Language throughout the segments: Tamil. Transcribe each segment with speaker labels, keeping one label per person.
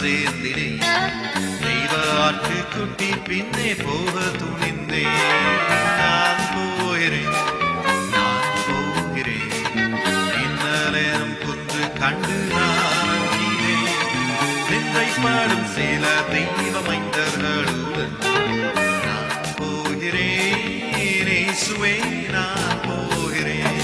Speaker 1: சேர்ந்திடே தெய்வ ஆட்டு குட்டி பின்னே போக துணிந்தே நான் போகிறேன் நான் போகிறேன் இன்னலேனும் குன்று கண்டு நான் அஞ்சினேன் நின்றை பாடும் சில தெய்வ மைந்தர்களுடன் நான் போகிறேன் இயேசுவே நான் போகிறேன்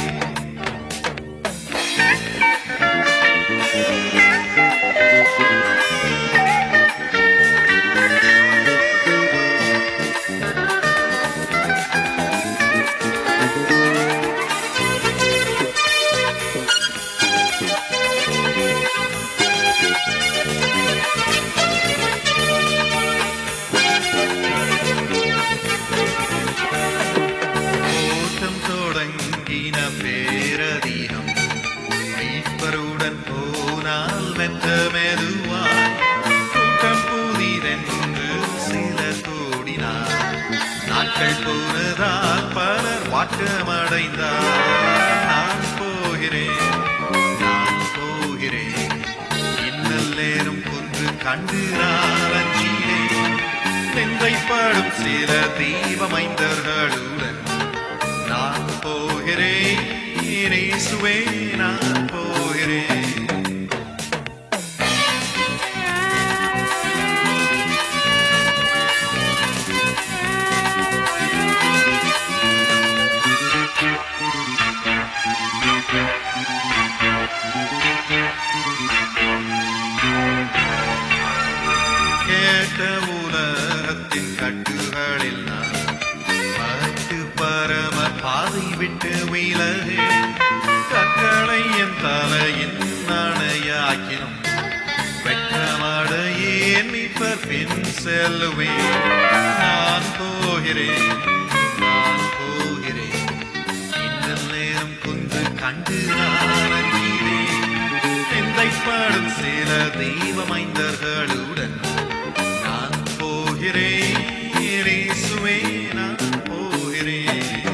Speaker 1: ஓட்டம் தொடங்கின பேரதிகம் மீட்பருடன் போனால் மெத்த மெதுவாய் கூட்டம் புதிதென்று சிலர் கூடினார் நாட்கள் போனதால் பலர் வாட்டமடைந்தார் நான் போகிறேன் நான் போகிறேன் இன்னல் நேரும் குன்று கண்டு நான் அஞ்சினேன் நின்றைப்படும் சில தீபமைந்தர்களுடன் நான் போகிறேன் இயேசுவே நான் போகிறேன் கேட்ட உலகத்தின் கட்டுகளில் நான் மட்டு பரம பாதை விட்டு விலகு கட்டளை என் தலையின் நாணையாக்கினும் வெட்டமடையேன் மீட்பர் பின் செல்லுவேன் நான் போகிறேன் நான் போகிறேன் இன்னல் நேரம் குன்று கண்டு நான் அஞ்சினேன் நிந்தைப்படும் சில தெய்வமைந்தர்களுடன் நான் போகிறேன் இயேசுவே நான் போகிறேன்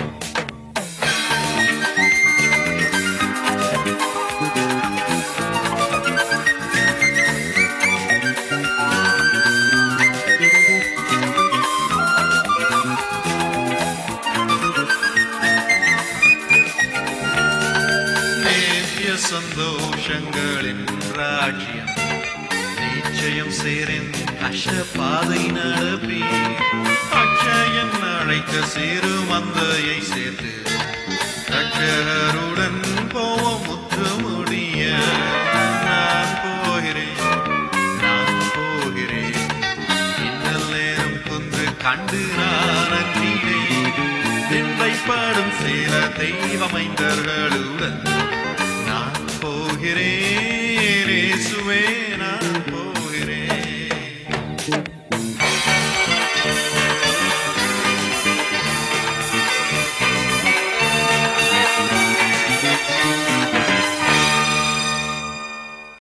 Speaker 1: நேத்திய சந்தோஷங்களின் ராஜ்யம் நிச்சயம் சேரின் கஷ்டப்பாதை நடப்பி அச்சயன் அழைக்க சேரு மந்தையை சேர்த்து ரட்சகருடன் போவோம் முற்று முடிய நான் போகிறேன் நான் போகிறேன் இன்னல் நேரம் குன்று கண்டு நான் அஞ்சினேன் நின்றைப்படும் சில தெய்வமைந்தர்களுடன் நான் போகிறேன்